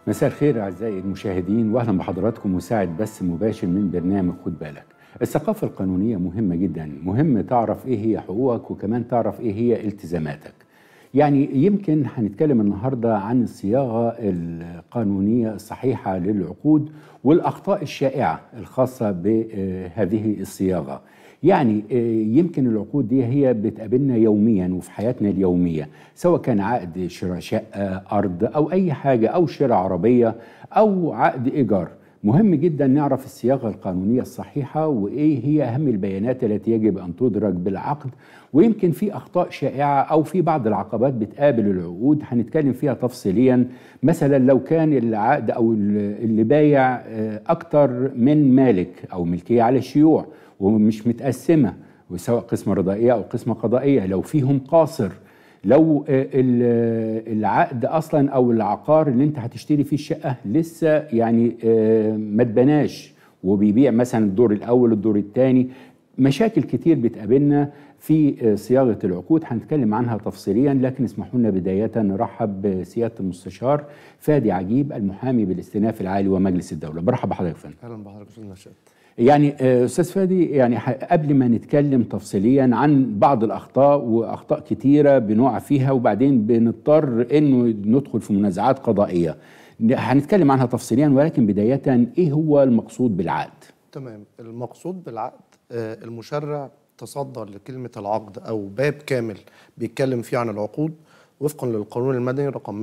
مساء الخير اعزائي المشاهدين واهلا بحضراتكم مساعد بث مباشر من برنامج خد بالك. الثقافه القانونيه مهمه جدا، مهم تعرف ايه هي حقوقك وكمان تعرف ايه هي التزاماتك. يعني يمكن هنتكلم النهارده عن الصياغه القانونيه الصحيحه للعقود والاخطاء الشائعه الخاصه بهذه الصياغه. يعني يمكن العقود دي هي بتقابلنا يوميا وفي حياتنا اليوميه سواء كان عقد شراء شقه ارض او اي حاجه او شراء عربيه او عقد ايجار مهم جدا نعرف الصياغه القانونيه الصحيحه وايه هي اهم البيانات التي يجب ان تدرك بالعقد ويمكن في اخطاء شائعه او في بعض العقبات بتقابل العقود هنتكلم فيها تفصيليا مثلا لو كان العقد او اللي بايع اكتر من مالك او ملكيه على الشيوع ومش متقسمه وسواء قسمه رضائيه او قسمه قضائيه لو فيهم قاصر لو العقد اصلا او العقار اللي انت هتشتري فيه الشقه لسه يعني ما اتبناش وبيبيع مثلا الدور الاول الدور الثاني مشاكل كتير بتقابلنا في صياغه العقود هنتكلم عنها تفصيليا لكن اسمحوا لنا بدايه نرحب بسياده المستشار فادي عجيب المحامي بالاستئناف العالي ومجلس الدوله برحب بحضرتك فندم اهلا بحضرتك استاذ نشاط يعني استاذ فادي يعني قبل ما نتكلم تفصيليا عن بعض الاخطاء واخطاء كتيره بنقع فيها وبعدين بنضطر انه ندخل في منازعات قضائيه هنتكلم عنها تفصيليا ولكن بدايه ايه هو المقصود بالعقد تمام المقصود بالعقد آه المشرع تصدر لكلمه العقد او باب كامل بيتكلم فيه عن العقود وفقا للقانون المدني رقم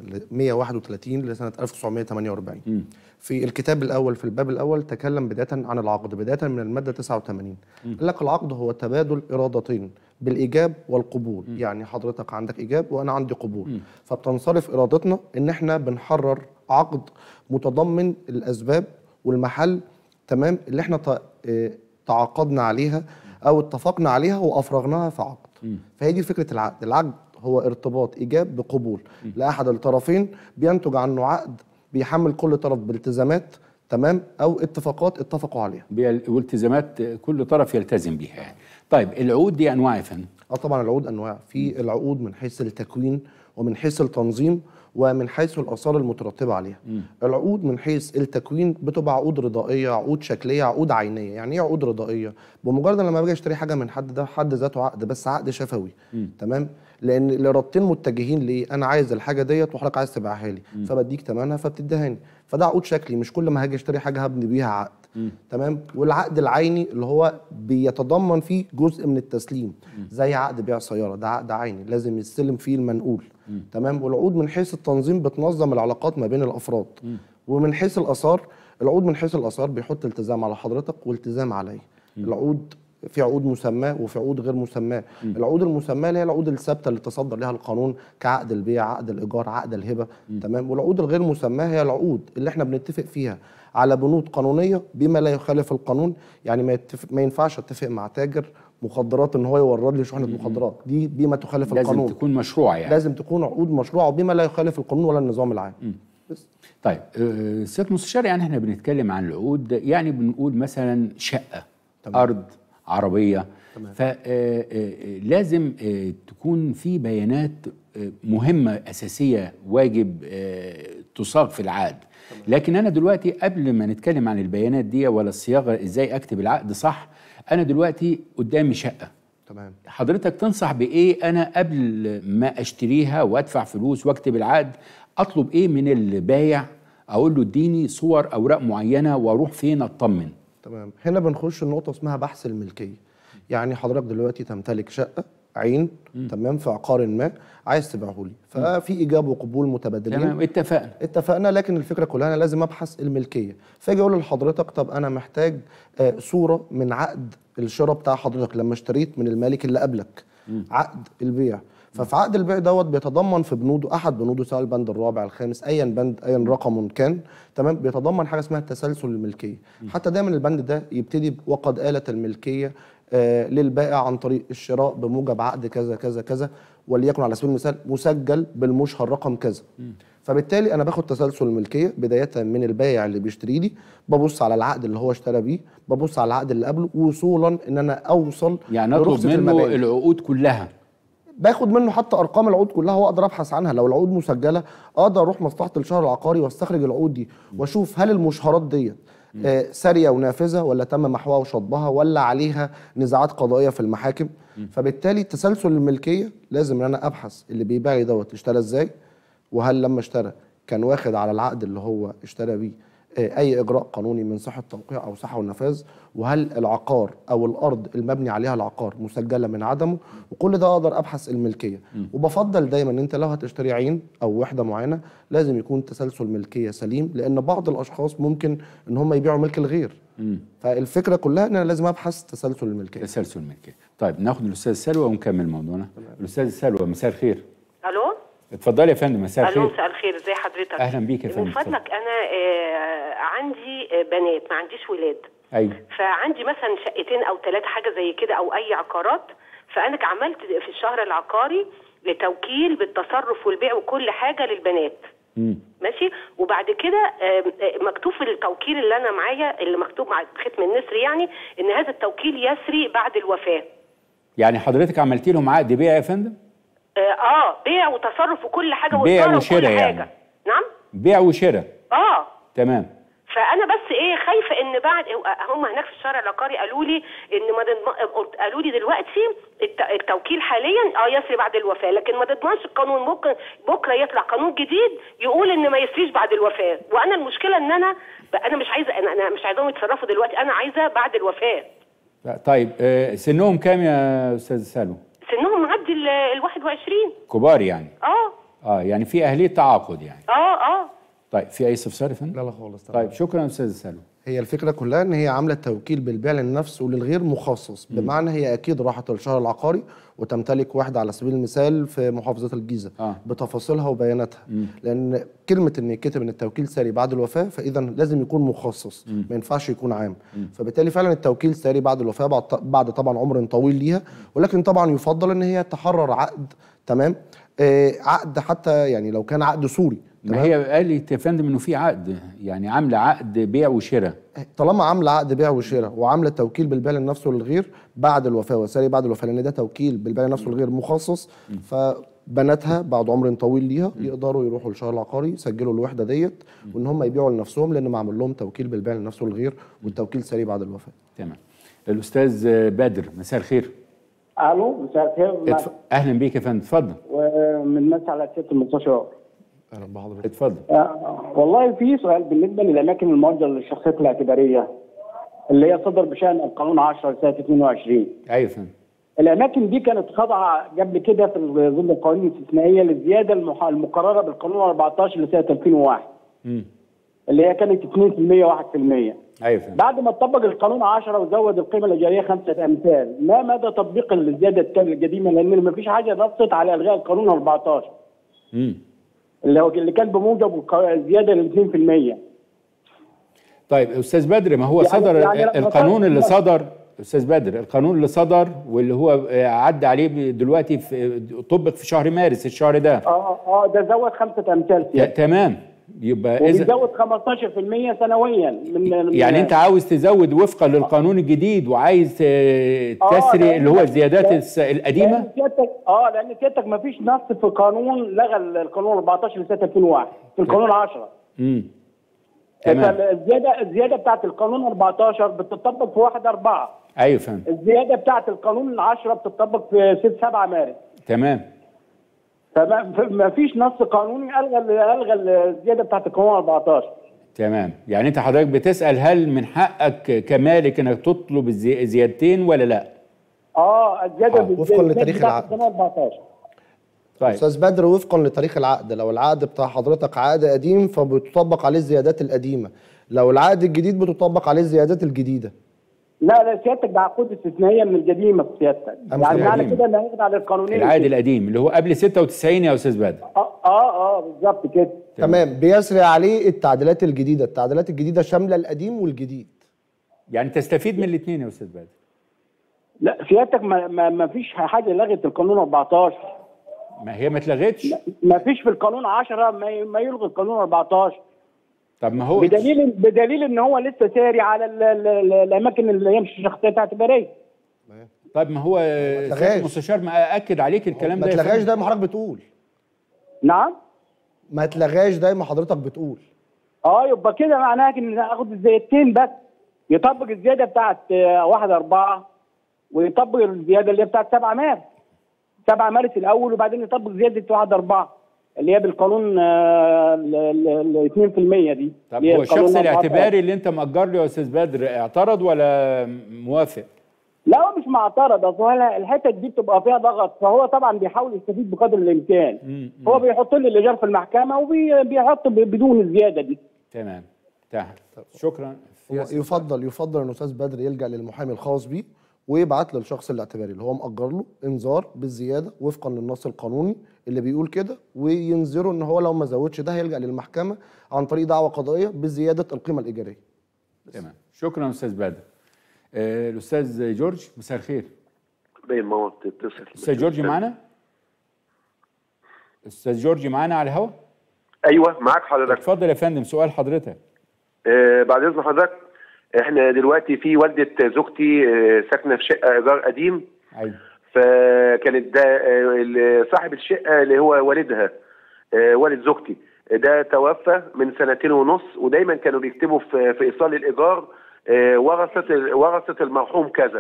131 لسنه 1948 م. في الكتاب الاول في الباب الاول تكلم بدايه عن العقد بدايه من الماده 89 قال لك العقد هو تبادل ارادتين بالايجاب والقبول م. يعني حضرتك عندك ايجاب وانا عندي قبول م. فبتنصرف ارادتنا ان احنا بنحرر عقد متضمن الاسباب والمحل تمام اللي احنا تعاقدنا عليها او اتفقنا عليها وافرغناها في عقد م. فهي دي فكره العقد العقد هو ارتباط ايجاب بقبول م. لاحد الطرفين بينتج عنه عقد بيحمل كل طرف بالتزامات تمام او اتفاقات اتفقوا عليها والتزامات كل طرف يلتزم بيها يعني. طيب العقود دي انواع يا فندم اه طبعا العقود انواع في العقود من حيث التكوين ومن حيث التنظيم ومن حيث الاثار المترتبه عليها م. العقود من حيث التكوين بتبقى عقود رضائيه عقود شكليه عقود عينيه يعني ايه عقود رضائيه بمجرد لما باجي اشتري حاجه من حد ده حد ذاته عقد بس عقد شفوي م. تمام لان الارادتين متجهين ليه انا عايز الحاجه ديت وحضرتك عايز تبيعها لي م. فبديك ثمنها فبتديهاني فده عقود شكلي مش كل ما هاجي اشتري حاجه هبني بيها عقد م. تمام والعقد العيني اللي هو بيتضمن فيه جزء من التسليم م. زي عقد بيع سياره ده عقد عيني لازم يستلم فيه المنقول م. تمام والعقود من حيث التنظيم بتنظم العلاقات ما بين الافراد م. ومن حيث الاثار العقود من حيث الاثار بيحط التزام على حضرتك والتزام عليا العقود في عقود مسماه وفي عقود غير مسماه العقود المسماه اللي هي العقود الثابته اللي تصدر لها القانون كعقد البيع عقد الايجار عقد الهبه م. تمام والعقود الغير مسماه هي العقود اللي احنا بنتفق فيها على بنود قانونيه بما لا يخالف القانون يعني ما, يتفق ما ينفعش اتفق مع تاجر مخدرات ان هو يورد لي شحنه مخدرات دي بما تخالف لازم القانون لازم تكون مشروعه يعني لازم تكون عقود مشروعه بما لا يخالف القانون ولا النظام العام م. بس طيب سياده المستشار يعني احنا بنتكلم عن العقود يعني بنقول مثلا شقه تمام. ارض عربيه فلازم تكون في بيانات مهمه اساسيه واجب تصاغ في العقد لكن انا دلوقتي قبل ما نتكلم عن البيانات دي ولا الصياغه ازاي اكتب العقد صح انا دلوقتي قدامي شقه تمام حضرتك تنصح بايه انا قبل ما اشتريها وادفع فلوس واكتب العقد اطلب ايه من البايع اقول له اديني صور اوراق معينه واروح فين اطمن تمام هنا بنخش النقطه اسمها بحث الملكيه يعني حضرتك دلوقتي تمتلك شقه عين م. تمام في عقار ما عايز تبيعه لي ففي ايجاب وقبول متبادلين تمام اتفقنا اتفقنا لكن الفكره كلها انا لازم ابحث الملكيه فاجي اقول لحضرتك طب انا محتاج آه صوره من عقد الشراء بتاع حضرتك لما اشتريت من المالك اللي قبلك م. عقد البيع ففي عقد البيع دوت بيتضمن في بنوده احد بنوده سواء البند الرابع الخامس ايا بند ايا رقم كان تمام بيتضمن حاجه اسمها تسلسل الملكيه حتى دايما البند ده يبتدي وقد آلت الملكيه آه للبائع عن طريق الشراء بموجب عقد كذا كذا كذا وليكن على سبيل المثال مسجل بالمشهر رقم كذا فبالتالي انا باخد تسلسل الملكيه بدايه من البائع اللي بيشتري لي ببص على العقد اللي هو اشترى بيه ببص على العقد اللي قبله وصولا ان انا اوصل يعني اطلب لرخصة منه المباني. العقود كلها باخد منه حتى ارقام العقود كلها واقدر ابحث عنها لو العقود مسجله اقدر اروح مصلحه الشهر العقاري واستخرج العقود دي واشوف هل المشهرات ديت آه، ساريه ونافذه ولا تم محوها وشطبها ولا عليها نزاعات قضائيه في المحاكم فبالتالي تسلسل الملكيه لازم ان انا ابحث اللي بيبيع لي دوت اشترى ازاي وهل لما اشترى كان واخد على العقد اللي هو اشترى بيه آه، اي اجراء قانوني من صحه توقيع او صحه والنفاذ وهل العقار او الارض المبني عليها العقار مسجله من عدمه وكل ده اقدر ابحث الملكيه وبفضل دايما ان انت لو هتشتري عين او وحده معينه لازم يكون تسلسل ملكيه سليم لان بعض الاشخاص ممكن ان هم يبيعوا ملك الغير فالفكره كلها ان انا لازم ابحث تسلسل الملكيه تسلسل الملكيه طيب ناخد الاستاذ سلوى ونكمل موضوعنا الاستاذ سلوى مساء الخير الو اتفضلي يا فندم مساء الو الخير مساء الخير ازي حضرتك أهلاً بيك يا فندم، من فضلك انا آه عندي آه، بنات ما عنديش ولاد ايوه فعندي مثلا شقتين او ثلاثه حاجه زي كده او اي عقارات فانا عملت في الشهر العقاري لتوكيل بالتصرف والبيع وكل حاجه للبنات مم. ماشي وبعد كده آم، آه، مكتوب في التوكيل اللي انا معايا اللي مكتوب مع ختم النسر يعني ان هذا التوكيل يسري بعد الوفاه يعني حضرتك عملتي لهم عقد بيع يا فندم اه, آه بيع وتصرف وكل حاجه بيع وإدارة وشراء وكل يعني. حاجه نعم بيع وشراء اه تمام فانا بس ايه خايفه ان بعد هم هناك في الشارع العقاري قالوا لي ان ما تضم- قلت- قالوا لي دلوقتي الت- التوكيل حاليا اه يسري بعد الوفاه لكن ما تضمنش القانون ممكن بكره يطلع قانون جديد يقول ان ما يسريش بعد الوفاه وانا المشكله ان انا انا مش عايزه انا, أنا مش عايزاهم يتصرفوا دلوقتي انا عايزه بعد الوفاه لا، طيب آه، سنهم كام يا استاذ سلوى سنهم معدي ال ال 21 كبار يعني اه اه يعني في اهليه تعاقد يعني اه اه طيب في اي استفسار يا فندم لا لا خالص طيب شكرا استاذ سلوى هي الفكره كلها ان هي عامله توكيل بالبيع للنفس وللغير مخصص بمعنى هي اكيد راحت للشهر العقاري وتمتلك واحده على سبيل المثال في محافظه الجيزه آه. بتفاصيلها وبياناتها لان كلمه ان يتكتب ان التوكيل ساري بعد الوفاه فاذا لازم يكون مخصص ما ينفعش يكون عام فبالتالي فعلا التوكيل ساري بعد الوفاه بعد, بعد طبعا عمر طويل ليها ولكن طبعا يفضل ان هي تحرر عقد تمام آه عقد حتى يعني لو كان عقد سوري ما هي قالت يا فندم انه في عقد يعني عامله عقد بيع وشراء طالما عامله عقد بيع وشراء وعامله توكيل بالبيع للنفس وللغير بعد الوفاه وساري بعد الوفاه لان ده توكيل بالبيع للنفس والغير مخصص فبناتها بعد عمر طويل ليها يقدروا يروحوا للشهر العقاري يسجلوا الوحده ديت وان هم يبيعوا لنفسهم لان معمول لهم توكيل بالبيع للنفس والغير والتوكيل ساري بعد الوفاه تمام الاستاذ بدر مساء الخير الو مساء الخير اتف... اهلا بيك يا فندم اتفضل ومن مسا على سياده المستشار اهلا بحضرتك اتفضل آه، والله في سؤال بالنسبه للاماكن الموجهه للشخصيات الاعتباريه اللي هي صدر بشان القانون 10 سنه 22 ايوه يا فندم الاماكن دي كانت خاضعه قبل كده في ظل القوانين الاستثنائيه للزياده المح- المقرره بالقانون 14 لسنه 2001 امم اللي هي كانت 2% 1% ايوه يا فندم بعد ما طبق القانون 10 وزود القيمه الايجاريه خمسه امثال ما مدى تطبيق الزياده التالية القديمه لان ما فيش حاجه نصت على الغاء القانون 14 امم اللي هو اللي كان بموجب الق- الزياده ل 2% طيب استاذ بدر ما هو يعني- صدر يعني لما القانون صدر- اللي صدر استاذ بدر القانون اللي صدر واللي هو آه، عدى عليه ب- دلوقتي في طبق في شهر مارس الشهر ده اه اه ده زود خمسه امثال ت- سيادة. تمام يبقى اذا وبيزود 15% سنويا من من- يعني انت عاوز تزود وفقا للقانون الجديد وعايز آه، آه، تسري لأن- اللي هو الزيادات الس- لان القديمه سيادتك اه لان سيادتك ما فيش نص في قانون لغى القانون 14 لسنه 2001 في القانون 10 امم تمام فالزياده الزياده بتاعت القانون 14 بتطبق في 1 4 ايوه يا فندم الزياده بتاعت القانون 10 بتطبق في 6 7 مارس تمام فما ما فيش نص قانوني الغى الغى الزياده بتاعت القانون 14 تمام يعني انت حضرتك بتسال هل من حقك كمالك انك تطلب الزي- زيادتين ولا لا اه الزياده آه، بالزيادة وفقاً لتاريخ بتاعت العقد. القانون 14 طيب استاذ بدر وفقا لتاريخ العقد لو العقد بتاع حضرتك عقد قديم فبتطبق عليه الزيادات القديمه لو العقد الجديد بتطبق عليه الزيادات الجديده لا لا سيادتك ده عقود استثنائيه من القديمه في سيادتك أم يعني معنى القديمة. كده ان هيخضع على القانونين العقد القديم اللي هو قبل 96 يا استاذ بدر اه اه اه بالظبط كده تمام بيسري عليه التعديلات الجديده التعديلات الجديده شامله القديم والجديد يعني تستفيد من الاثنين يا استاذ بدر لا سيادتك ما, ما, ما فيش حاجه لغت القانون 14 ما هي ما اتلغتش ما فيش في القانون 10 ما, ي- ما يلغي القانون 14 طب ما هو بدليل بدليل ان هو لسه ساري على ال ال ال الاماكن اللي هي مش شخصيات اعتباريه طيب ما هو اتلغاش. سيادة المستشار ما اكد عليك الكلام ما ده يا تلغاش فندم. ده ما حضرتك بتقول نعم ما تلغاش زي ما حضرتك بتقول اه يبقى كده معناها ان اخد الزيادتين بس يطبق الزياده بتاعت آه، واحد أربعة ويطبق الزياده اللي هي بتاعت 7 مارس 7 مارس الاول وبعدين يطبق زياده واحد أربعة اللي هي بالقانون آه، ال ال- ال 2% دي طب اللي هي هو القانون الشخص 14. الاعتباري اللي انت مأجر له يا استاذ بدر اعترض ولا موافق؟ لا هو مش معترض اصل هو الحته دي بتبقى فيها ضغط فهو طبعا بيحاول يستفيد بقدر الامكان مم. هو بيحط لي الايجار في المحكمه وبيحط بدون الزياده دي تمام تمام شكرا هو يفضل يفضل ان الاستاذ بدر يلجا للمحامي الخاص بيه ويبعت للشخص الاعتباري اللي هو مأجر له انذار بالزياده وفقا للنص القانوني اللي بيقول كده وينذره ان هو لو ما زودش ده هيلجا للمحكمه عن طريق دعوه قضائيه بزياده القيمه الايجاريه تمام شكرا استاذ بدر آه، الاستاذ جورج مساء الخير باين ما هو بتتصل استاذ جورج معانا استاذ جورج معانا على الهواء ايوه معاك حضرتك اتفضل يا فندم سؤال حضرتك آه بعد اذن حضرتك احنا دلوقتي في والده زوجتي آه ساكنه في شقه ايجار قديم ايوه فكانت ده آه ال- صاحب الشقه اللي هو والدها آه والد زوجتي ده توفى من سنتين ونص ودايما كانوا بيكتبوا في في ايصال الايجار آه ورثه ال- ورثه المرحوم كذا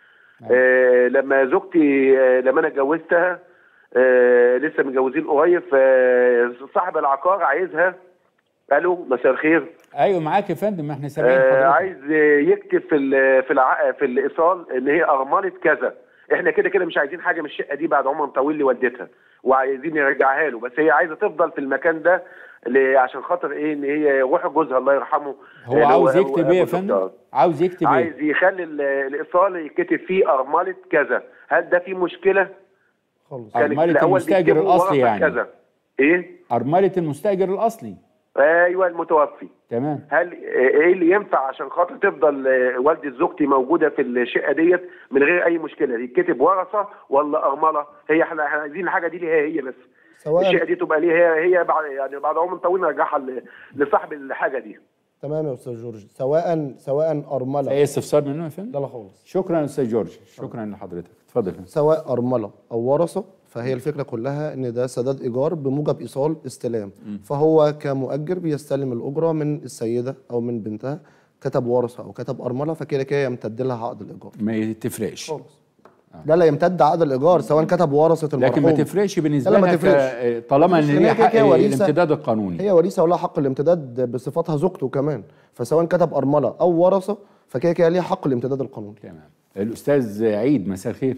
آه لما زوجتي آه لما انا اتجوزتها آه لسه متجوزين قريب فصاحب العقار عايزها الو مساء الخير ايوه معاك يا فندم ما احنا سامعين آه حضرتك عايز يكتب في ال في الع... في الايصال ان هي ارمله كذا احنا كده كده مش عايزين حاجه من الشقه دي بعد عمر طويل لوالدتها وعايزين يرجعها له بس هي عايزه تفضل في المكان ده ل... عشان خاطر ايه ان هي روح جوزها الله يرحمه هو اللي عاوز أبو- يكتب ايه يا أبو فندم دكتور. عاوز يكتب ايه عايز يخلي ال- الايصال يتكتب فيه ارمله كذا هل ده فيه مشكله خالص كانت أرملة الأول المستأجر بيكتبوا الأصلي ورثة يعني. كذا ايه ارمله المستاجر الاصلي ايوه المتوفي تمام هل ايه اللي ينفع عشان خاطر تفضل آه، والدة زوجتي موجوده في الشقه ديت من غير اي مشكله يتكتب ورثه ولا ارمله هي احنا إحنا عايزين الحاجه دي ليها هي بس سواء الشقه دي تبقى ليها هي هي بعد يعني بعد عمر طويل نرجعها ل- لصاحب الحاجه دي تمام يا استاذ جورج سواء سواء ارمله اي استفسار منه يا فندم لا لا خالص شكرا يا استاذ جورج شكرا لحضرتك اتفضل يا فندم. سواء ارمله او ورثه فهي الفكره كلها ان ده سداد ايجار بموجب ايصال استلام فهو كمؤجر بيستلم الاجره من السيده او من بنتها كتب ورثه او كتب ارمله فكده كده يمتد لها عقد الايجار ما تفرقش خالص ده لا يمتد عقد الايجار سواء كتب ورثه لكن المرحوم ما تفرقش بالنسبه لا، ما لك تفرقش. آه، طالما ان لأن ليها هي كده حق كده وريثة. الامتداد القانوني هي وريثه ولها حق الامتداد بصفتها زوجته كمان فسواء كتب ارمله او ورثه فكده كده ليها حق الامتداد القانوني تمام الاستاذ عيد مساء الخير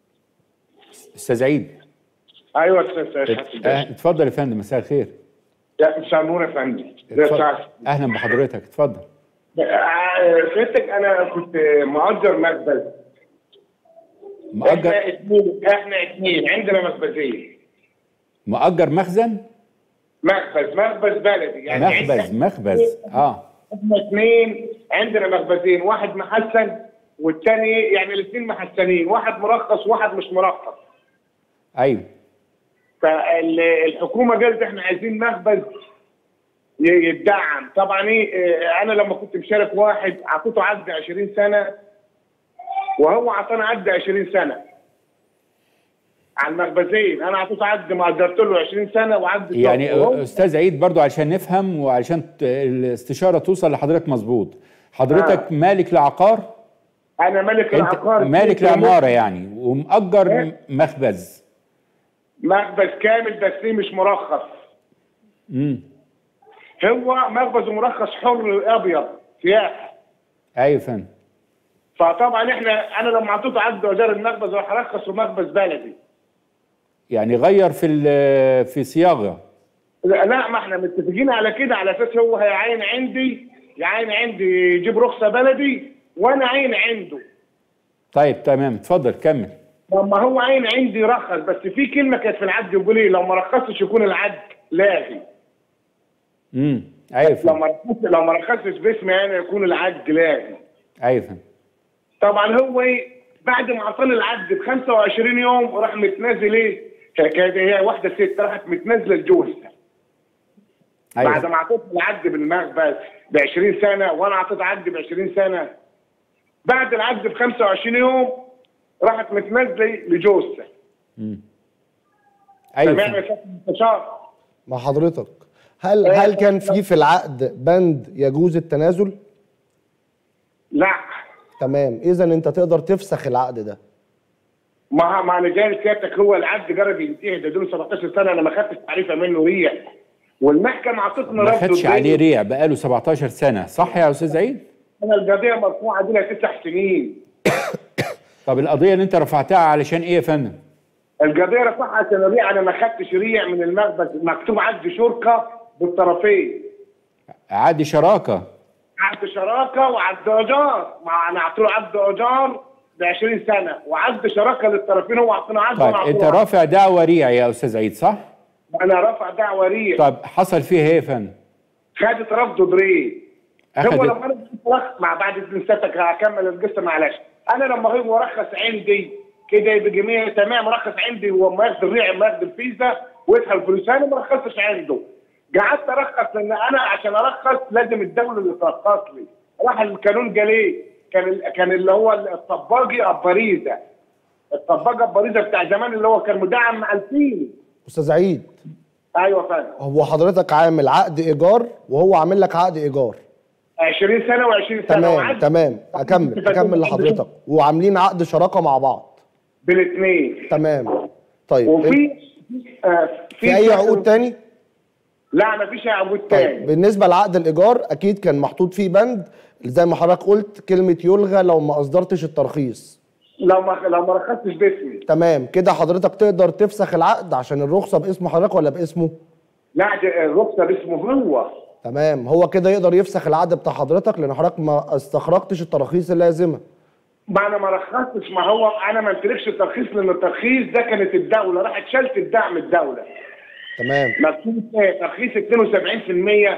استاذ عيد ايوه استاذ سيد حسن آه، باشا اتفضل يا فندم مساء الخير يا مساء النور يا فندم ازي اتفضل. سعد اهلا بحضرتك اتفضل آه، سيادتك انا كنت مؤجر مخبز مؤجر احنا اثنين احنا اثنين عندنا مخبزين مؤجر مخزن مخبز مخبز بلدي يعني مخبز عندنا- مخبز اه احنا اثنين عندنا مخبزين واحد محسن والثاني يعني الاثنين محسنين واحد مرخص وواحد مش مرخص ايوه فالحكومه قالت احنا عايزين مخبز ي- يتدعم طبعا ايه اه، انا لما كنت مشارك واحد اعطيته عقد 20 سنه وهو اعطاني عقد 20 سنه على المخبزين انا اعطيته عقد ما قدرت له 20 سنه وعقد يعني وهو- استاذ عيد برضو عشان نفهم وعشان ت- الاستشاره توصل لحضرتك مظبوط حضرتك آه. مالك لعقار انا ملك انت العقار مالك لعماره يعني ومأجر إيه؟ مخبز مخبز كامل بس ليه مش مرخص امم هو مخبز مرخص حر ابيض سياحه ايوه يا فندم فطبعا احنا انا لما اعطيته عقد وزاره المخبز راح ارخص مخبز بلدي يعني غير في ال- في صياغه لا لا، ما احنا متفقين على كده على اساس هو هيعين عندي يعين عندي يجيب رخصه بلدي وانا عين عنده طيب تمام اتفضل كمل لما هو عين عندي رخص بس في كلمه كانت في العقد يقول ايه لو ما رخصتش يكون العقد لاغي امم ايوه يا لو فندم ما رخصتش لو ما رخصتش باسمي انا يكون العقد لاغي ايوه يا فندم طبعا هو ايه بعد ما اعطاني العقد ب 25 يوم راح متنازل ايه كانت هي واحده ست راحت متنازله لجوزها ايوه بعد ما اعطيت العقد بالمخبز ب 20 سنه وانا اعطيت عقد ب 20 سنه بعد العقد ب 25 يوم راحت متنازله لجوزها ايوه سمعنا فهمت. شكل المستشار مع حضرتك هل هل كان في في العقد بند يجوز التنازل لا تمام اذا انت تقدر تفسخ العقد ده ما ما انا جاي سيادتك هو العقد جرب ينتهي ده دول 17 سنه انا ما خدتش تعريفه منه ريع والمحكمه عطتنا ما رفض خدش وزي- عليه ريع بقاله 17 سنه صح يا استاذ عيد انا القضيه مرفوعه دي لها تسع سنين طب القضيه اللي انت رفعتها علشان ايه يا فندم القضيه رفعها عشان الريع انا ما خدتش ريع من المخبز مكتوب عقد شركه بالطرفين عادي شراكه عقد شراكه وعقد ايجار ما انا اعطيله عقد ايجار ب 20 سنه وعقد شراكه للطرفين هو اعطينا عقد طيب وأنا انت أعطيله رافع دعوه ريع يا استاذ عيد صح عقد. انا رافع دعوه ريع طب حصل فيها ايه يا فندم خدت رفض دري هو اخذت لما انا رخص مع بعد جلساتك هكمل القصه معلش انا لما هو رخص عندي كده يبقى جميع تمام رخص عندي وما ياخد الريع ما ياخد الفيزا ويدخل فلوس انا ما رخصتش عنده قعدت ارخص لان انا عشان ارخص لازم الدوله اللي ترخص لي راح القانون قال ايه؟ كان ال- كان اللي هو الطباجي اباريزه الطباجه اباريزه بتاع زمان اللي هو كان مدعم مع الفيل استاذ عيد ايوه يا فندم هو حضرتك عامل عقد ايجار وهو عامل لك عقد ايجار 20 سنه و20 سنه تمام وعد تمام اكمل اكمل لحضرتك وعاملين عقد شراكه مع بعض بالاثنين تمام طيب وفي آه في اي عقود تاني لا ما فيش عقود طيب تاني بالنسبه لعقد الايجار اكيد كان محطوط فيه بند زي ما حضرتك قلت كلمه يلغى لو ما اصدرتش الترخيص لو ما لو ما رخصتش باسمي تمام كده حضرتك تقدر تفسخ العقد عشان الرخصه باسم حضرتك ولا باسمه لا ده الرخصه باسمه هو تمام هو كده يقدر يفسخ العقد بتاع حضرتك لان حضرتك ما استخرجتش التراخيص اللازمه ما انا ما رخصتش ما هو انا ما امتلكش الترخيص لان الترخيص ده كانت الدوله راحت شالت الدعم الدوله تمام مكتوب ايه ترخيص 72%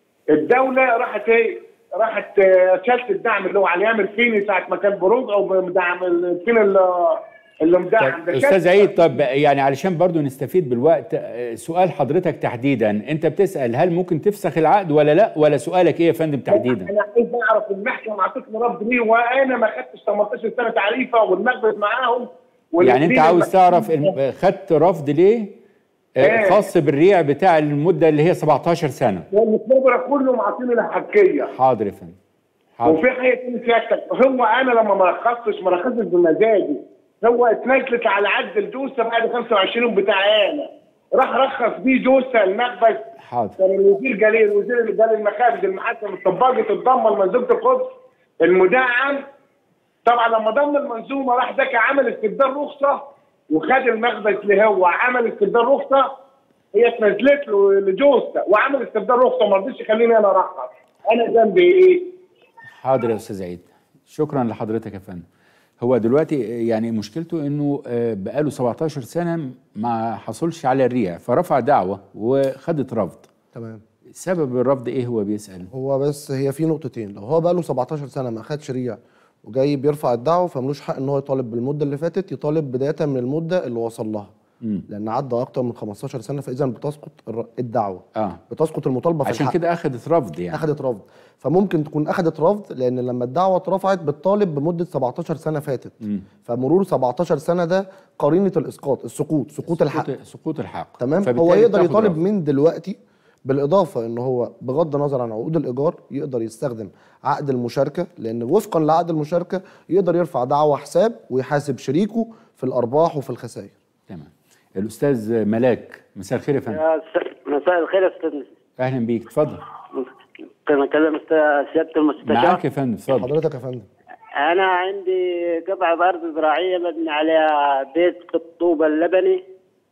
الدوله راحت ايه راحت آه، شالت الدعم اللي هو على ايام الفيني ساعه ما كان بروج او مدعم الفين اللي اللي مدعم طب ده استاذ شالت عيد طب يعني علشان برضو نستفيد بالوقت آه، سؤال حضرتك تحديدا انت بتسال هل ممكن تفسخ العقد ولا لا ولا سؤالك ايه يا فندم تحديدا انا عايز اعرف المحكمه اعطتني رد ليه وانا ما خدتش 18 سنه تعريفه والمخبز معاهم يعني انت والاتنين عاوز الم- تعرف الم- خدت رفض ليه آه، إيه. خاص بالريع بتاع المده اللي هي 17 سنه والمخبره كله معطيني الحقيه حاضر يا فندم حاضر وفي حاجه ثانيه سيادتك هو انا لما ما رخصتش ما رخصتش بمزاجي هو اتنزلت على عد الجوسه بعد 25 يوم بتاع انا راح رخص بيه جوسه المخبز حاضر كان الوزير قال ايه الوزير اللي قال المخابز المحاكم الطباجه تتضمن منظومه القدس المدعم طبعا لما ضم المنظومه راح ذاك عمل استبدال رخصه وخد المخبز اللي هو عمل استبدال رخصه هي اتنزلت له لجوزته وعمل استبدال رخصه ما رضيش يخليني انا ارخص انا ذنبي ايه؟ حاضر يا استاذ عيد شكرا لحضرتك يا فندم هو دلوقتي يعني مشكلته انه آه، بقاله 17 سنه ما حصلش على الريع فرفع دعوه وخدت رفض تمام سبب الرفض ايه هو بيسال هو بس هي في نقطتين لو هو بقى له 17 سنه ما خدش ريع وجاي بيرفع الدعوه فملوش حق ان هو يطالب بالمده اللي فاتت يطالب بدايه من المده اللي وصل لها لان عدى اكتر من 15 سنه فاذا بتسقط الر- الدعوه اه بتسقط المطالبه في عشان الحق. كده اخدت رفض يعني اخدت رفض فممكن تكون اخدت رفض لان لما الدعوه اترفعت بتطالب بمده 17 سنه فاتت فمرور 17 سنه ده قرينه الاسقاط السقوط سقوط الحق سقوط- سقوط الحق تمام هو فبالتالي يقدر بتاخد يطالب رفض. من دلوقتي بالاضافه ان هو بغض النظر عن عقود الايجار يقدر يستخدم عقد المشاركه لان وفقا لعقد المشاركه يقدر يرفع دعوى حساب ويحاسب شريكه في الارباح وفي الخسائر تمام الاستاذ ملاك مساء الخير يا فندم يا س- مساء الخير يا استاذ اهلا بيك اتفضل كان اكلم أست- سياده المستشار معاك يا فندم اتفضل حضرتك يا فندم انا عندي قطعه ارض زراعيه مبني عليها بيت في الطوبه اللبني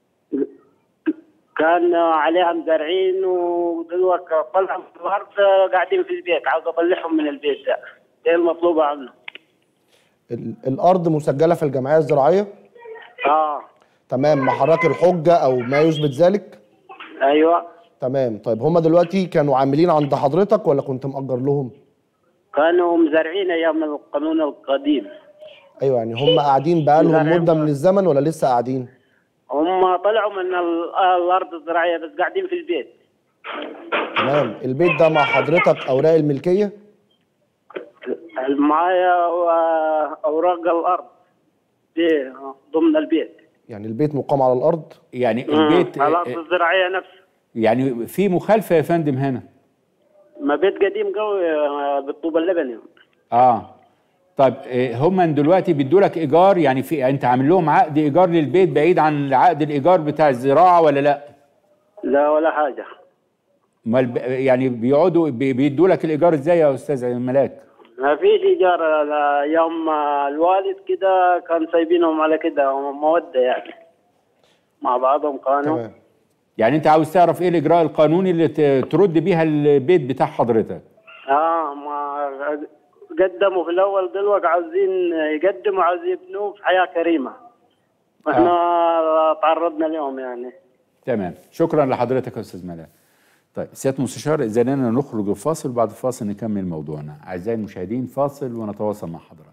كان عليها مزارعين ودلوقتي طلعوا من الارض قاعدين في البيت عاوز اطلعهم من البيت ده ايه المطلوب عنه؟ ال- الارض مسجله في الجمعيه الزراعيه اه تمام مع حضرتك الحجه او ما يثبت ذلك ايوه تمام طيب هما دلوقتي كانوا عاملين عند حضرتك ولا كنت مأجر لهم كانوا مزارعين ايام القانون القديم ايوه يعني هم قاعدين بقالهم زارعين مده من الزمن ولا لسه قاعدين هم طلعوا من ال- الارض الزراعيه بس قاعدين في البيت تمام البيت ده مع حضرتك اوراق الملكيه معايا آه، اوراق الارض في ضمن البيت يعني البيت مقام على الارض يعني البيت على الارض الزراعيه نفسها يعني في مخالفه يا فندم هنا ما بيت قديم قوي آه، بالطوب اللبني اه طيب آه، هم دلوقتي بيدوا لك ايجار يعني في انت عامل لهم عقد ايجار للبيت بعيد عن عقد الايجار بتاع الزراعه ولا لا؟ لا ولا حاجه امال ب- يعني بيقعدوا بي- بيدوا لك الايجار ازاي يا استاذ ملاك؟ ما فيش ايجار آه، يوم آه، الوالد كده كان سايبينهم على كده موده يعني مع بعضهم كانوا تمام يعني انت عاوز تعرف ايه الاجراء القانوني اللي ت- ترد بيها البيت بتاع حضرتك؟ اه ما قدموا في الاول دلوقتي عاوزين يقدموا عاوزين يبنوا في حياه كريمه واحنا تعرضنا لهم يعني تمام شكرا لحضرتك يا استاذ ملاك طيب سياده المستشار اذا لنا نخرج الفاصل وبعد الفاصل نكمل موضوعنا اعزائي المشاهدين فاصل ونتواصل مع حضراتكم